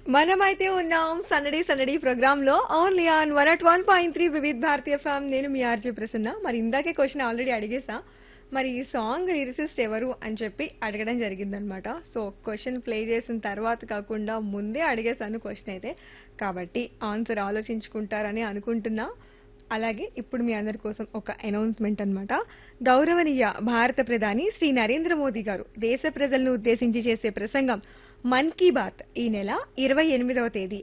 మనమైతే ఉన్నాం సందడి సందడి ప్రోగ్రామ్ లో only on one at one point three Vividh Bharatiya FM నేను మీ ఆర్జే ప్రసన్న మరి ఇందాకే క్వశ్చన్ ఆల్రెడీ అడిగేసా మరి ఈ సాంగ్ లిరిసిస్ట్ ఎవరు అని చెప్పి అడగడం జరిగిందనమాట సో క్వశ్చన్ ప్లే చేసిన తర్వాత కాకుండా ముందే అడిగేశాను క్వశ్చన్ అయితే కాబట్టి ఆన్సర్ ఆలోచించుకుంటారని అనుకుంటున్నా అలాగే ఇప్పుడు మీ అందరి కోసం ఒక అనౌన్స్మెంట్ అన్నమాట గౌరవనీయ భారత ప్రధాని శ్రీ నరేంద్ర మోదీ గారు దేశ ప్రజలను ఉద్దేశించి చేసే ప్రసంగం మన్ కీ బాత్ ఈ నెల ఇరవై ఎనిమిదవ తేదీ